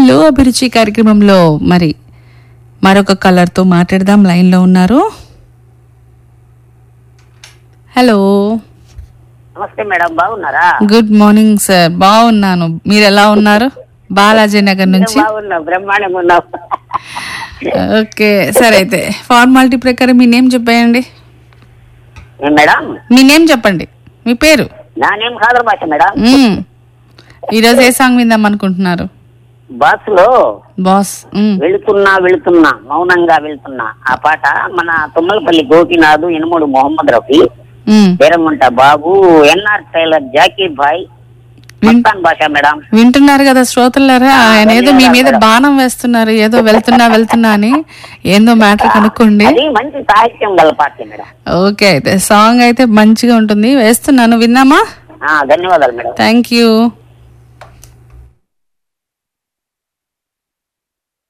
Hello అభిరుచి కార్యక్రమంలో మరి మరొక కలర్తో మాట్లాడదాం లైన్లో ఉన్నారు హలో నమస్తే మేడం బాగున్నారా గుడ్ మార్నింగ్ సార్ బాగున్నాను మీరు ఎలా ఉన్నారు బాలాజీ నగర్ నుంచి బాగున్నా బ్రహ్మాండంగా ఉన్నావు ఓకే సరే అయితే ఫార్మాలిటీ ప్రకారం మీ నేమ్ చెప్పేయండి ఏం మేడం మీ నేమ్ చెప్పండి మీ పేరు నా నేమ్ ఖాదర్ భాష మేడం మ్మ్. ఈరోజు ఏ సాంగ్ విందాం అనుకుంటున్నారు బస్ లో బాస్ మ్మ్. వెళుతున్నా వెళుతున్నా మౌనంగా వెళ్తున్నా ఆ పాట మన తుమ్మలపల్లి గోపినాథ్ ఇనుముడు మొహమ్మద్ రఫీ మ్మ్. పేరమంట Babu NR tailor Zakir Bhai Mastan Basha madam వింటున్నారు కదా శ్రోతలారా ఆయన ఏదో మీ మీద బాణం వేస్తున్నారు ఏదో వెళ్తున్నా వెళ్తున్నా అని ఏందో మ్యాటర్ కనుక్కోండి అది మంచి సాహిత్యం గల పాట మేడం ఓకే అయితే సాంగ్ అయితే మంచిగా ఉంటుంది వేస్తున్నాను విందామా ఆ, ధన్యవాదాలు మేడం థ్యాంక్ యూ